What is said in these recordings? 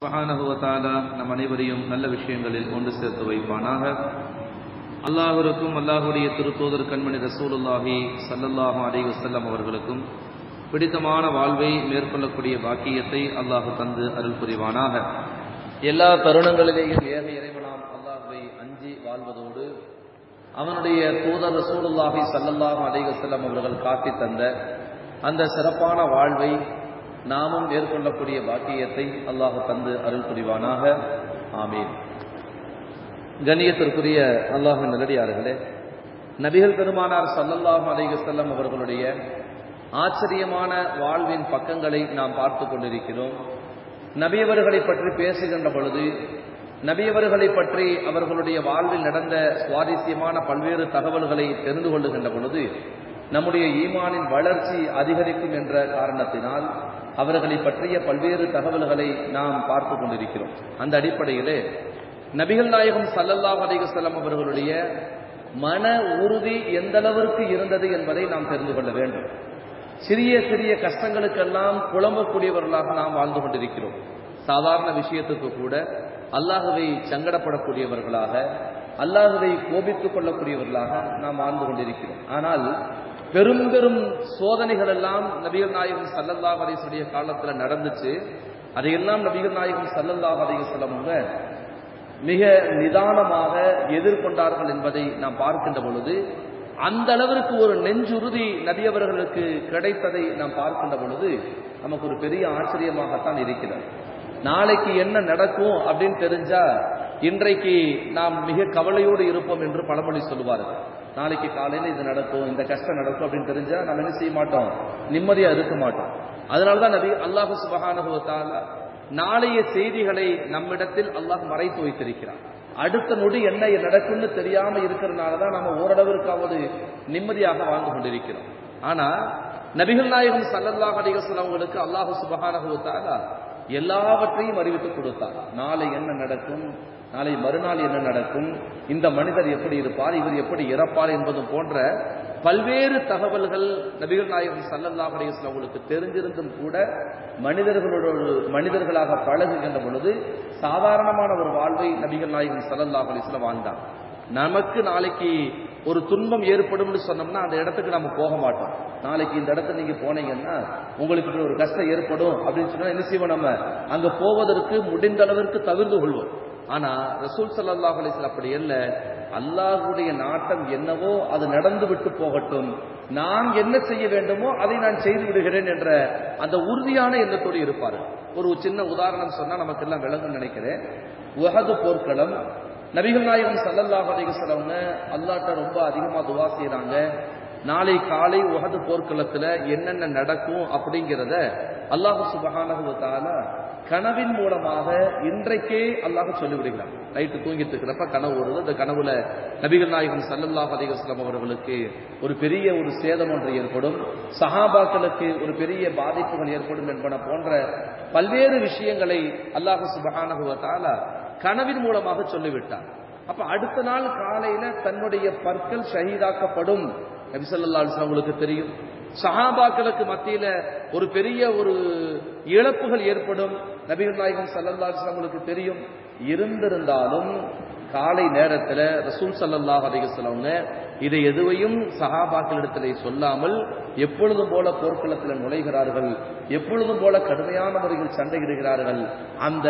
சுபஹானஹுவத்தாலா நம் அனைவரையும் நல்ல விஷயங்களில் ஒன்று சேர்த்து வைப்பானாக அல்லாஹருக்கும் அல்லாஹுடைய திருத்தூதர் கண்மணி ரசூலுல்லாஹி சல்லல்லாஹு அலைஹி வஸல்லம் அவர்களுக்கும் பிடித்தமான வாழ்வை மேற்கொள்ளக்கூடிய பாக்கியத்தை அல்லாஹ் தந்து அருள் புரிவானாக எல்லா தருணங்களிலேயும் ஏக இறைவனாம் அல்லாஹுவை அஞ்சி வாழ்வதோடு அவனுடைய தூதர் ரசூலுல்லாஹி சல்லல்லாஹு அலைஹி வஸல்லம் அவர்கள் காட்டி தந்த அந்த சிறப்பான வாழ்வை நாமும் மேற்கொள்ளக்கூடிய பாக்கியத்தை அல்லாஹ் தந்து அருள் புரிவானாக ஆமீன் கண்ணியத்திற்குரிய அல்லாஹின் நல்லடியார்களே நபிகள் பெருமானார் சல்லல்லாஹு அலைஹி வஸல்லம் அவர்களுடைய ஆச்சரியமான வாழ்வின் பக்கங்களை நாம் பார்த்து கொண்டிருக்கிறோம் நபியவர்களை பற்றி பேசுகின்ற பொழுது நபியவர்களை பற்றி அவர்களுடைய வாழ்வில் நடந்த சுவாரஸ்யமான பல்வேறு தகவல்களை தெரிந்து கொள்ளுகின்ற பொழுது நம்முடைய ஈமானின் வளர்ச்சி அதிகரிக்கும் என்ற காரணத்தினால் அவர்களை பற்றிய பல்வேறு தகவல்களை நாம் பார்த்து கொண்டிருக்கிறோம் அந்த அடிப்படையிலே நபிகள் நாயகம் சல்லல்லாஹ் அலைஹிஸ்ஸலாம் அவர்களுடைய மன உறுதி எந்த அளவிற்கு இருந்தது என்பதை நாம் தெரிந்து கொள்ள வேண்டும் சிறிய சிறிய கஷ்டங்களுக்கெல்லாம் புலம்பக்கூடியவர்களாக நாம் வாழ்ந்து கொண்டிருக்கிறோம் சாதாரண விஷயத்துக்கு கூட அல்லாஹுவை சங்கடப்படக்கூடியவர்களாக அல்லாஹுவை கோபித்துக் கொள்ளக்கூடியவர்களாக நாம் வாழ்ந்து கொண்டிருக்கிறோம் ஆனால் பெரும் பெரும் சோதனைகள் எல்லாம் நபிகள் நாயகம் சல்லல்லாஹ் அலிசுடைய காலத்துல நடந்துச்சு அதையெல்லாம் நபிகள் நாயகம் சல்லல்லாஹ் அலிசல்லவங்க மிக நிதானமாக எதிர்கொண்டார்கள் என்பதை நாம் பார்க்கின்ற பொழுது அந்த அளவிற்கு ஒரு நெஞ்சுறுதி நபியவர்களுக்கு கிடைத்ததை நாம் பார்க்கின்ற பொழுது நமக்கு ஒரு பெரிய ஆச்சரியமாகத்தான் இருக்கிறது நாளைக்கு என்ன நடக்கும் அப்படின்னு தெரிஞ்சா இன்றைக்கு நாம் மிக கவலையோடு இருப்போம் என்று பழமொழி சொல்லுவார்கள் நாளைக்கு காலையில் இது நடக்கும் இந்த கஷ்டம் நடக்கும் அப்படின்னு தெரிஞ்சா நம்ம என்ன செய்ய மாட்டோம் நிம்மதியா இருக்க மாட்டோம் அதனாலதான் நபி அல்லாஹு சுபகானுபவத்தால நாளைய செய்திகளை நம்மிடத்தில் அல்லாஹ் மறைத்து வைத்திருக்கிறார் அடுத்த நொடி என்ன நடக்கும்னு தெரியாம இருக்கிறதுனால தான் நம்ம ஓரளவிற்காவது நிம்மதியாக வாழ்ந்து கொண்டிருக்கிறோம் ஆனா நபிகள் நாயகம் சல்லல்லாஹ் அலிகஸ்லாம் அவங்களுக்கு அல்லாஹு சுபகானுபவத்தால எல்லாவற்றையும் அறிவித்து கொடுத்தார் நாளை என்ன நடக்கும் நாளை மறுநாள் என்ன நடக்கும் இந்த மனிதர் எப்படி இருப்பார் இவர் எப்படி இறப்பார் என்பதும் போன்ற பல்வேறு தகவல்கள் நபிகள் நாயகம் சல்லல்லாஹ் அலிஸ்லாம் அவங்களுக்கு தெரிஞ்சிருந்தும் கூட மனிதர்களோடு மனிதர்களாக பழகுகின்ற பொழுது சாதாரணமான ஒரு வாழ்வை நபிகள் நாயகம் சல்லல்லாஹ் அலிஸ்லாம் வாழ்ந்தார் நமக்கு நாளைக்கு ஒரு துன்பம் ஏற்படும்னு சொன்னோம்னா அந்த இடத்துக்கு நம்ம போக மாட்டோம் நாளைக்கு இந்த இடத்துல நீங்க போனீங்கன்னா உங்களுக்கு ஒரு கஷ்டம் ஏற்படும் அப்படின்னு சொன்னா என்ன செய்வோம் நம்ம அங்க போவதற்கு முடிந்த அளவிற்கு தவிர்த்து கொள்வோம் ஆனா ரசூல் சல்லாஹ் அலிஸ்லாம் அப்படி அல்ல அல்லாஹுடைய நாட்டம் என்னவோ அது நடந்து விட்டு போகட்டும் நான் என்ன செய்ய வேண்டுமோ அதை நான் செய்து விடுகிறேன் என்ற அந்த உறுதியான எண்ணத்தோடு இருப்பார் ஒரு சின்ன உதாரணம் சொன்னா நமக்கு எல்லாம் விளங்கும் நினைக்கிறேன் உகது போர்க்களம் நபிகள் நாயகம் சல்லல்லாஹ் அலிகஸ்லவங்க அல்லாட்ட ரொம்ப அதிகமா துவா செய்யறாங்க நாளை காலை உகது போர்க்களத்துல என்னென்ன நடக்கும் அப்படிங்கிறத அல்லாஹு சுபகானகுவத்தால கனவின் மூலமாக இன்றைக்கே அல்லாஹ் சொல்லிவிடுகிறார் நைட்டு தூங்கிட்டு இருக்கிறப்ப கனவு வருது அந்த கனவுல நபிகள் நாயகம் சல்லல்லாஹ் அலிகஸ்லாம் அவர்களுக்கு ஒரு பெரிய ஒரு சேதம் ஒன்று ஏற்படும் சஹாபாக்களுக்கு ஒரு பெரிய பாதிப்புகள் ஏற்படும் என்பன போன்ற பல்வேறு விஷயங்களை அல்லாஹு சுபகானகுவத்தால கனவின் மூலமாக சொல்லிவிட்டார் அப்ப அடுத்த நாள் காலையில தன்னுடைய பற்கள் ஷஹீதாக்கப்படும் நபிசல்லா அவங்களுக்கு தெரியும் சஹாபாக்களுக்கு மத்தியில ஒரு பெரிய ஒரு இழப்புகள் ஏற்படும் நபிகள் நாயகம் சல்லல்லா அவங்களுக்கு தெரியும் இருந்திருந்தாலும் காலை நேரத்துல ரசூல் சல்லல்லாஹ் அலிகஸ்லவங்க இதை எதுவையும் சஹாபாக்களிடத்திலே சொல்லாமல் எப்பொழுதும் போல போர்க்களத்தில் நுழைகிறார்கள் எப்பொழுதும் போல கடுமையான முறையில் சண்டையிடுகிறார்கள் அந்த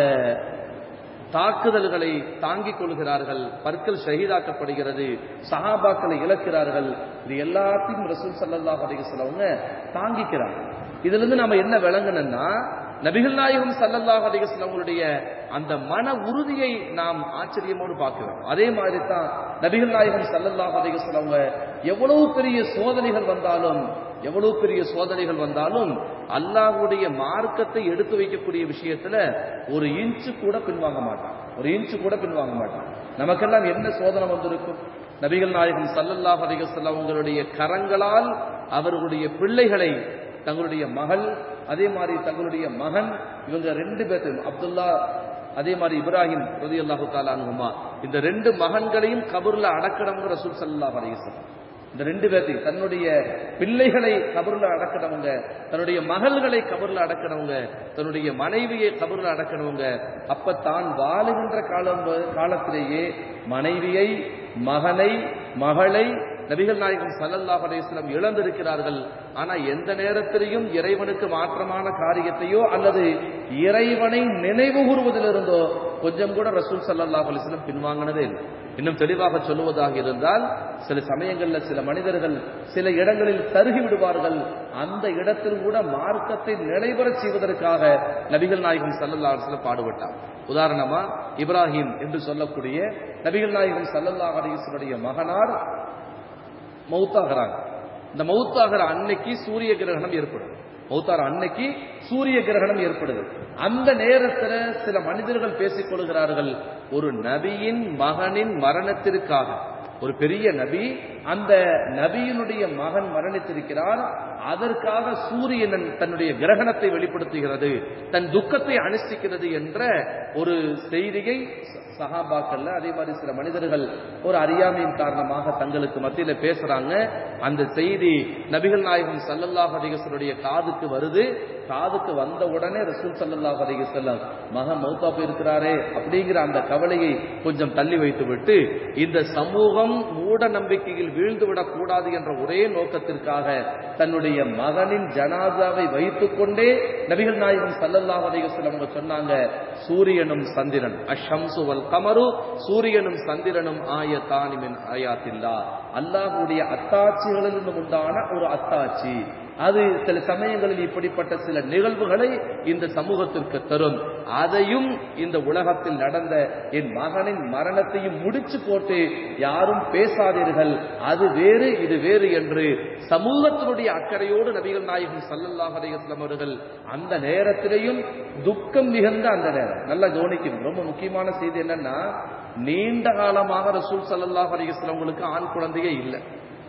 தாக்குதல்களை தாங்கிக் கொள்கிறார்கள் பற்கள் ஷஹீதாக்கப்படுகிறது சஹாபாக்களை இழக்கிறார்கள் இது எல்லாத்தையும் ரசூல் சல்லாஹ் அலிகஸ்லவங்க தாங்கிக்கிறாங்க இதுல இருந்து நம்ம என்ன விளங்கணும்னா நபிகள் நாயகம் சல்லல்லாஹ் அலிகஸ்லவங்களுடைய அந்த மன உறுதியை நாம் ஆச்சரியமோடு பார்க்கிறோம் அதே மாதிரி தான் நபிகள் நாயகம் சல்லல்லாஹ் அலிகஸ்லவங்க எவ்வளவு பெரிய சோதனைகள் வந்தாலும் எவ்வளவு பெரிய சோதனைகள் வந்தாலும் அல்லாஹுடைய மார்க்கத்தை எடுத்து வைக்கக்கூடிய விஷயத்துல ஒரு இன்ச்சு கூட பின்வாங்க மாட்டான் ஒரு இன்ச்சு கூட பின்வாங்க மாட்டான் நமக்கெல்லாம் என்ன சோதனை வந்திருக்கும் நபிகள் நாயகம் சல்லல்லாஹ் அலிகஸ்லாம் அவங்களுடைய கரங்களால் அவர்களுடைய பிள்ளைகளை தங்களுடைய மகள் அதே மாதிரி தங்களுடைய மகன் இவங்க ரெண்டு பேர்த்தையும் அப்துல்லா அதே மாதிரி இப்ராஹிம் ரதி அல்லாஹு தாலானுமா இந்த ரெண்டு மகன்களையும் கபூர்ல அடக்கடம்ங்கிற ரசூல் சல்லா அலிகஸ்லாம் இந்த ரெண்டு பேர்த்தையும் தன்னுடைய பிள்ளைகளை கபர்ல அடக்கினவங்க தன்னுடைய மகள்களை கபர்ல அடக்கினவங்க தன்னுடைய மனைவியை கபர்ல அடக்கினவங்க அப்ப தான் வாழுகின்ற காலம் காலத்திலேயே மனைவியை மகனை மகளை நபிகள் நாயகம் சல்லல்லாஹு அலைஹி வஸல்லம் இழந்திருக்கிறார்கள் ஆனா எந்த நேரத்திலையும் இறைவனுக்கு மாற்றமான காரியத்தையோ அல்லது இறைவனை நினைவு கூறுவதிலிருந்தோ கொஞ்சம் கூட ரசூல் சல்லல்லாஹு அலைஹி வஸல்லம் பின்வாங்கினதே இல்லை இன்னும் தெளிவாக சொல்லுவதாக இருந்தால் சில சமயங்கள்ல சில மனிதர்கள் சில இடங்களில் தருகி விடுவார்கள் அந்த இடத்தில் கூட மார்க்கத்தை நிலைபெறச் செய்வதற்காக நபிகள் நாயகம் சல்லல்லா அலிஸ்லம் பாடுபட்டார் உதாரணமா இப்ராஹிம் என்று சொல்லக்கூடிய நபிகள் நாயகம் சல்லல்லா அலிஸ்வனுடைய மகனார் மௌத்தாகிறாங்க இந்த மௌத்தாகிற அன்னைக்கு சூரிய கிரகணம் ஏற்படும் மௌத்தார் அன்னைக்கு சூரிய கிரகணம் ஏற்படுது அந்த நேரத்துல சில மனிதர்கள் பேசிக் கொள்கிறார்கள் ஒரு நபியின் மகனின் மரணத்திற்காக ஒரு பெரிய நபி அந்த நபியினுடைய மகன் மரணித்திருக்கிறார் அதற்காக சூரியன் தன்னுடைய கிரகணத்தை வெளிப்படுத்துகிறது தன் துக்கத்தை அனுஷ்டிக்கிறது என்ற ஒரு செய்தியை சஹாபாக்கள்ல அதே மாதிரி சில மனிதர்கள் ஒரு அறியாமையின் காரணமாக தங்களுக்கு மத்தியில பேசுறாங்க அந்த செய்தி நபிகள் நாயகம் சல்லல்லாஹ் அலிகசனுடைய காதுக்கு வருது காதுக்கு வந்த உடனே ரசூல் சல்லல்லாஹ் அலிகசல்லம் மகன் மௌத்தா போயிருக்கிறாரே அப்படிங்கிற அந்த கவலையை கொஞ்சம் தள்ளி வைத்து விட்டு இந்த சமூகம் மூட நம்பிக்கையில் வீழ்ந்துவிடக் கூடாது என்ற ஒரே நோக்கத்திற்காக தன்னுடைய மகனின் ஜனாதாவை வைத்துக் கொண்டே நபிகள் நாயகம் சல்லல்லாஹ் அலிகசல்லம் அவங்க சொன்னாங்க சூரியனும் சந்திரன் அஷம்சு வல் கமரு சூரியனும் சந்திரனும் ஆயத்தானிமின் ஆயாத்தில்லா அல்லாஹுடைய அத்தாட்சிகளிலிருந்து உண்டான ஒரு அத்தாட்சி அது சில சமயங்களில் இப்படிப்பட்ட சில நிகழ்வுகளை இந்த சமூகத்திற்கு தரும் அதையும் இந்த உலகத்தில் நடந்த என் மகனின் மரணத்தையும் முடிச்சு போட்டு யாரும் பேசாதீர்கள் அது வேறு இது வேறு என்று சமூகத்தினுடைய அக்கறையோடு நபிகள் நாயகம் சல்லல்லாஹ் அலையம் அவர்கள் அந்த நேரத்திலேயும் துக்கம் மிகுந்த அந்த நேரம் நல்லா கவனிக்கணும் ரொம்ப முக்கியமான செய்தி என்னன்னா நீண்ட காலமாக ரசூல் சல்லல்லாஹ் அலையம் ஆண் குழந்தையே இல்லை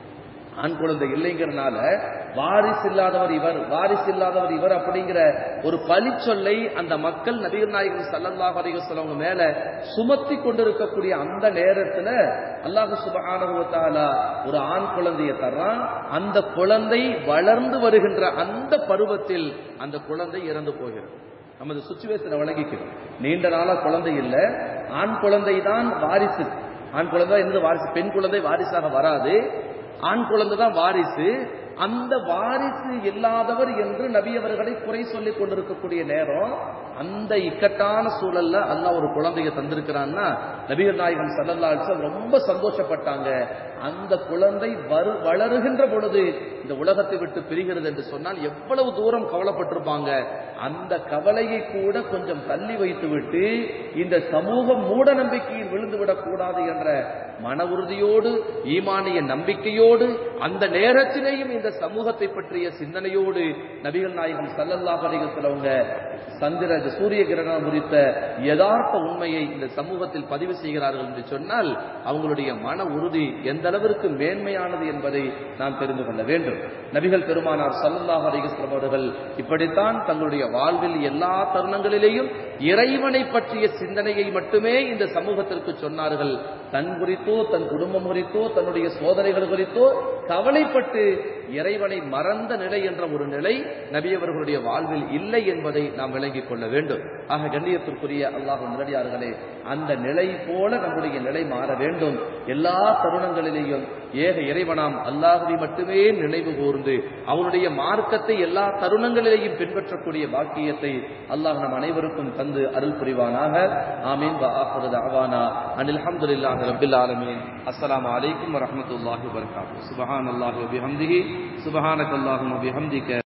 ஆண் குழந்தை இல்லைங்கிறனால வாரிசு இல்லாதவர் இவர் வாரிசு இல்லாதவர் இவர் அப்படிங்கிற ஒரு பழி சொல்லை அந்த மக்கள் நபிகள் நாயகம் சல்லல்லாஹ் அலிகஸ்லவங்க மேல சுமத்தி கொண்டிருக்கக்கூடிய அந்த நேரத்துல அல்லாஹு சுபகானுவத்தாலா ஒரு ஆண் குழந்தைய தர்றான் அந்த குழந்தை வளர்ந்து வருகின்ற அந்த பருவத்தில் அந்த குழந்தை இறந்து போகிறது நமது சுச்சுவேஷனை வழங்கிக்கிறோம் நீண்ட நாளா குழந்தை இல்லை ஆண் குழந்தை தான் வாரிசு ஆண் குழந்தை இருந்து வாரிசு பெண் குழந்தை வாரிசாக வராது ஆண் குழந்தை தான் வாரிசு அந்த வாரிசு இல்லாதவர் என்று நபி அவர்களை குறை சொல்லிக் கொண்டிருக்கக்கூடிய நேரம் அந்த இக்கட்டான சூழல்ல அல்லாஹ் ஒரு குழந்தைய தந்திருக்கிறான்னா நபிகள் நாயகம் சல்லல்லா ரொம்ப சந்தோஷப்பட்டாங்க அந்த குழந்தை வரு வளருகின்ற பொழுது இந்த உலகத்தை விட்டு பிரிகிறது என்று சொன்னால் எவ்வளவு தூரம் கவலைப்பட்டிருப்பாங்க அந்த கவலையை கூட கொஞ்சம் தள்ளி வைத்து விட்டு இந்த சமூகம் மூட நம்பிக்கையில் விழுந்துவிடக் கூடாது என்ற மன உறுதியோடு ஈமானிய நம்பிக்கையோடு அந்த நேரத்திலேயும் இந்த சமூகத்தை பற்றிய சிந்தனையோடு நபிகள் நாயகம் சல்லல்லாஹ் அலிகத்திலவங்க சந்திர சூரிய கிரகணம் குறித்த யதார்த்த உண்மையை இந்த சமூகத்தில் பதிவு செய்கிறார்கள் என்று சொன்னால் அவங்களுடைய மன உறுதி எந்த அளவிற்கு மேன்மையானது என்பதை நாம் தெரிந்து கொள்ள வேண்டும் நபிகள் பெருமானார் சல்லல்லாஹ் அலிகஸ்லம் அவர்கள் இப்படித்தான் தங்களுடைய வாழ்வில் எல்லா தருணங்களிலேயும் இறைவனை பற்றிய சிந்தனையை மட்டுமே இந்த சமூகத்திற்கு சொன்னார்கள் தன் குறித்தோ தன் குடும்பம் குறித்தோ தன்னுடைய சோதனைகள் குறித்தோ கவலைப்பட்டு இறைவனை மறந்த நிலை என்ற ஒரு நிலை நபியவர்களுடைய வாழ்வில் இல்லை என்பதை நாம் விளங்கிக் கொள்ள வேண்டும் ஆக கண்ணியத்திற்குரிய அல்லாஹ் நிலடியார்களே அந்த நிலை போல நம்முடைய நிலை மாற வேண்டும் எல்லா தருணங்களிலேயும் ஏக இறைவனாம் அல்லாஹுவை மட்டுமே நினைவு கூர்ந்து அவனுடைய மார்க்கத்தை எல்லா தருணங்களிலேயும் பின்பற்றக்கூடிய பாக்கியத்தை அல்லாஹ் நம் அனைவருக்கும் தந்து அருள் புரிவானாக ஆமீன் ஆவானா அனில் அஹமதுல்லாஹி ரபில் ஆலமீன் அஸ்ஸலாமு அலைக்கும் வரஹ்மத்துல்லாஹி வபரகாத்துஹு சுப்ஹானல்லாஹி வபிஹம்திஹி சுப்ஹானக்கல்லாஹும்ம வபிஹம்திக